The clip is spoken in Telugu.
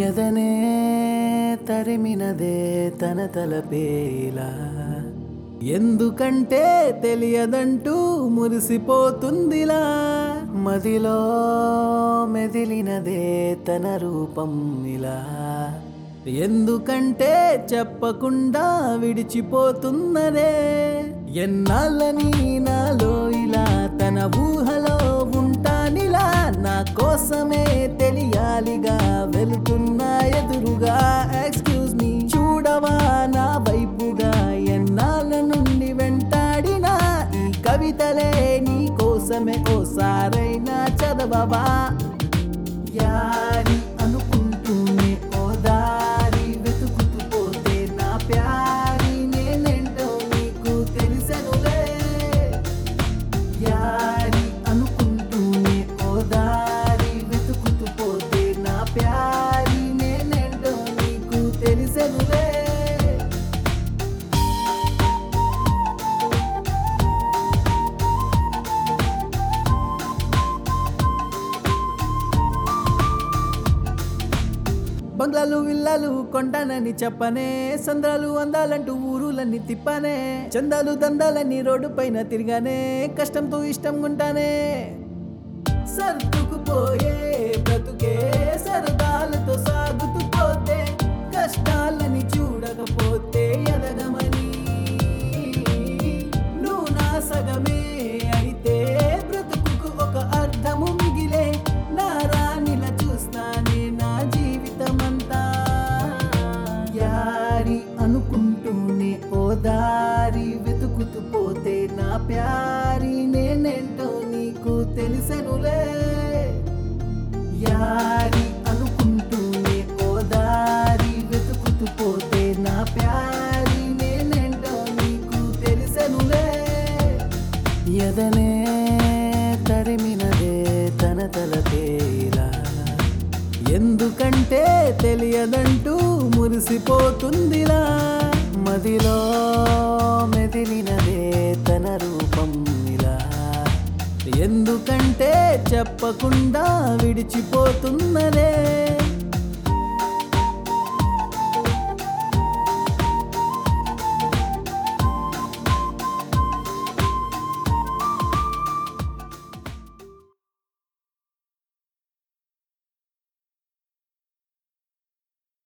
ఎదనే తరిమినదే తన తలపేలా ఎందుకంటే తెలియదంటూ మురిసిపోతుందిలా మదిలో మెదిలినదే తన రూపం ఇలా ఎందుకంటే చెప్పకుండా విడిచిపోతున్నదే ఎన్నాళ్ళని నాలో ఇలా తన ఊహలో ఉంటానిలా నా కోసమే తెలియాలిగా వెళుతున్నా ఎదురుగా ఎక్స్క్యూజ్ మీ చూడవా నా వైపుగా ఎన్నాళ్ళ నుండి వెంటాడినా ఈ కవితలే నీ కోసమే ఓసారైనా చదవవా యారి అనుకుంటూనే ఓ దారి వెతుకుతూ పోతే నా ప్యారి నేనేంటో నీకు తెలిసెనులే యారి అనుకుంటూనే ఓ దారి వెతుకుతూ పోతే నా ప్యారి నేనేంటో నీకు తెలిసెనులే బంగ్లాలు విల్లాలు కొంటానని చెప్పనే సంద్రాలు అందాలంటూ ఊరులన్నీ తిప్పానే చందాలు దందాలన్నీ రోడ్డు పైన తిరిగానే కష్టంతో ఇష్టం ఉంటానే సర్దుకుపోయే బ్రతుకే సరదాలతో సాగుతూ పోతే కష్టాలని చూడకపోతే ఎదగమని నువ్వు నా సగమే అయితే బ్రతుకుకు ఒక అర్థము మిగిలే నా రాణిల చూస్తానే నా జీవితమంతా యారి అనుకుంటూనే ఓ దారి వెతుకుతూ పోతే నా ప్యారి నేనేంటో నీకు తెలిసెనులే యారి అనుకుంటూనే ఓ దారి వెతుకుతూ పోతే నా ప్యారి నేనేంటో నీకు తెలిసెనులే ఎదనే తరిమినదే తన తలపేలా ఎందుకంటే తెలియదంటూ మురిసిపోతుందిలా మదిలో మెదిలినదే తన రూపం ఇలా ఎందుకంటే చెప్పకుండా విడిచిపోతున్నదే